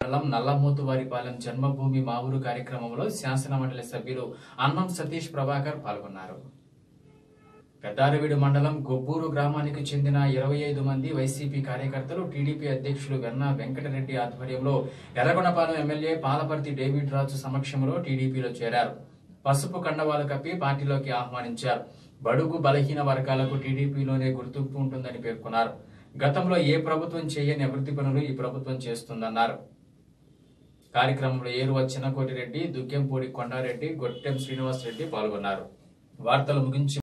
మండలం నల్లమోతువారిపాలెం జన్మభూమి మా ఊరు కార్యక్రమంలో శాసన మండలి సభ్యులు అన్నం సతీష్ ప్రభాకర్ పాల్గొన్నారు పెద్దారవీడు మండలం గొబ్బూరు గ్రామానికి చెందిన ఇరవై ఐదు మంది వైసీపీ కార్యకర్తలు టీడీపీ అధ్యక్షులు వెన్న వెంకటరెడ్డి ఆధ్వర్యంలో ఎర్రగొండపాలెం ఎమ్మెల్యే పాలపర్తి డేవిడ్ రాజు సమక్షంలో టీడీపీలో చేరారు పసుపు కండవాలు కప్పి పార్టీలోకి ఆహ్వానించారు బడుగు బలహీన వర్గాలకు టీడీపీలోనే గుర్తింపు ఉంటుందని పేర్కొన్నారు గతంలో ఏ ప్రభుత్వం చేయని అభివృద్ధి పనులు ఈ ప్రభుత్వం చేస్తుందన్నారు కార్యక్రమంలో ఏరువ చిన్నకోటిరెడ్డి దుగ్గెంపూడి కొండారెడ్డి గొట్టెం శ్రీనివాస్ రెడ్డి పాల్గొన్నారు వార్తలు ముగించి